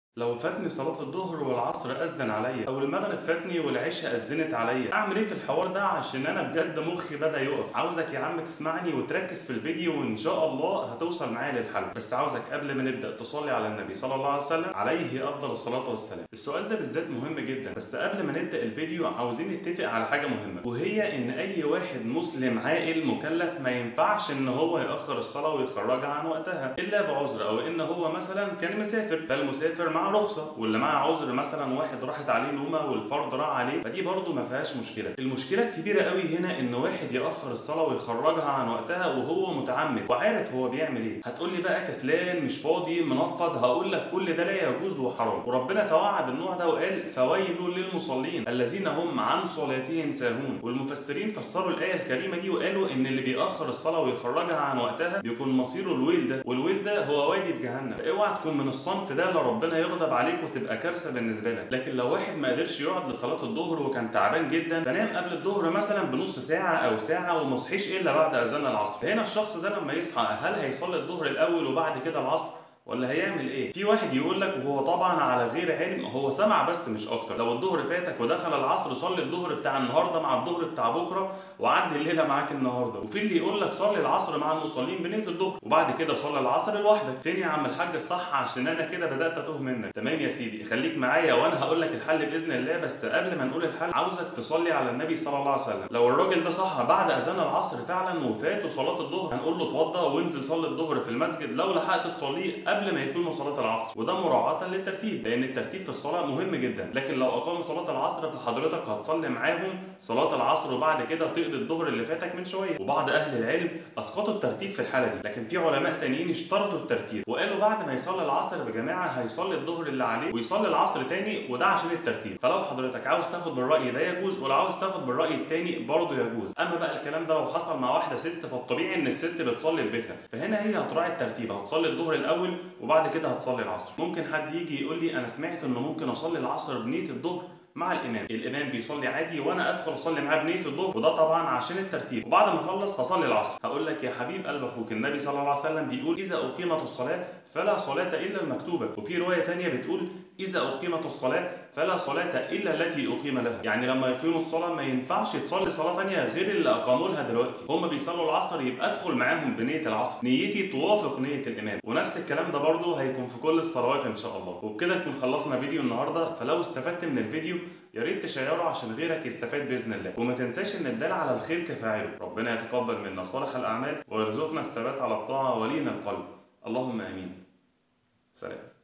لو فاتني صلاة الظهر والعصر أذن عليا أو المغرب فاتني والعشاء أذنت عليا أعمل إيه في الحوار ده عشان أنا بجد مخي بدأ يقف عاوزك يا عم تسمعني وتركز في الفيديو وإن شاء الله هتوصل معايا للحل بس عاوزك قبل ما نبدأ تصلي على النبي صلى الله عليه وسلم عليه أفضل الصلاة والسلام السؤال ده بالذات مهم جدا بس قبل ما نبدأ الفيديو عاوزين نتفق على حاجة مهمة وهي إن أي واحد مسلم عاقل مكلف ما ينفعش إن هو يأخر الصلاة ويخرجها عن وقتها إلا بعذر أو إن هو مثلا كان مسافر ده المسافر مع رخصة واللي معاه عذر مثلا واحد راحت عليه نومه والفرد راح عليه فدي برضه ما فيهاش مشكله المشكله الكبيره قوي هنا ان واحد ياخر الصلاه ويخرجها عن وقتها وهو متعمد وعارف هو بيعمل ايه هتقول لي بقى كسلان مش فاضي منفض هقول لك كل ده لا يجوز وحرام وربنا توعد النوع ده وقال فويل للمصلين الذين هم عن صلاتهم ساهون والمفسرين فسروا الايه الكريمه دي وقالوا ان اللي بيأخر الصلاه ويخرجها عن وقتها بيكون مصيره الويل ده والويل ده هو وادي في جهنم اوعى تكون من الصنف ده اللي ربنا يغضب عليك وتبقى كارثه بالنسبه لك لكن لو واحد ما قدرش يقعد لصلاه الظهر وكان تعبان جدا فنام قبل الظهر مثلا بنص ساعه او ساعه وما صحيش الا بعد اذان العصر فهنا الشخص ده لما يصحى هل هيصلي الظهر الاول وبعد كده العصر ولا هيعمل ايه؟ في واحد يقول لك وهو طبعا على غير علم هو سمع بس مش اكتر، لو الظهر فاتك ودخل العصر صلي الظهر بتاع النهارده مع الظهر بتاع بكره وعدي الليله معاك النهارده، وفي اللي يقول لك صلي العصر مع المصلين بنيه الظهر وبعد كده صلي العصر لوحدك، فين يا عم الحاج الصح عشان انا كده بدات اتوه منك، تمام يا سيدي خليك معايا وانا هقول لك الحل باذن الله بس قبل ما نقول الحل عاوزك تصلي على النبي صلى الله عليه وسلم، لو الراجل ده صح بعد اذان العصر فعلا وفاته صلاه الظهر هنقول له اتوضى وانزل صلي الظهر في المسجد لو لحقت تصليه قبل ما يكون صلاه العصر وده مراعاة للترتيب لأن الترتيب في الصلاة مهم جدا لكن لو أقاموا صلاة العصر فحضرتك هتصلي معاهم صلاة العصر وبعد كده تقضي الظهر اللي فاتك من شوية وبعض أهل العلم أسقطوا الترتيب في الحالة دي لكن في علماء تانيين اشترطوا الترتيب وقالوا بعد ما يصلي العصر يا جماعة هيصلي الظهر اللي عليه ويصلي العصر تاني وده عشان الترتيب فلو حضرتك عاوز تاخد بالرأي ده يجوز ولو عاوز تاخد بالرأي التاني برضه يجوز أما بقى الكلام ده لو حصل مع واحدة ست فالطبيعي إن الست بتصلي في بيتها فهنا هي هتراعي الترتيب هتصلي الظهر الأول وبعد كده هتصلي العصر ممكن حد يجي يقول لي انا سمعت انه ممكن اصلي العصر بنيه الظهر مع الامام الامام بيصلي عادي وانا ادخل اصلي معاه بنيه الظهر وده طبعا عشان الترتيب وبعد ما اخلص هصلي العصر هقول لك يا حبيب قلب اخوك النبي صلى الله عليه وسلم بيقول اذا اقيمت الصلاه فلا صلاه الا المكتوبه وفي روايه ثانيه بتقول اذا اقيمت الصلاه فلا صلاة إلا التي أقيم لها، يعني لما يقيموا الصلاة ما ينفعش تصلي صلاة ثانية غير اللي أقاموا لها دلوقتي، هم بيصلوا العصر يبقى أدخل معاهم بنية العصر، نيتي توافق نية الإمام، ونفس الكلام ده برضه هيكون في كل الصلوات إن شاء الله، وبكده نكون خلصنا فيديو النهاردة، فلو استفدت من الفيديو يا ريت تشيره عشان غيرك يستفاد باذن الله وما تنساش ان الدال على الخير كفاعله ربنا يتقبل منا صالح الاعمال ويرزقنا الثبات على الطاعه ولين القلب اللهم امين سلام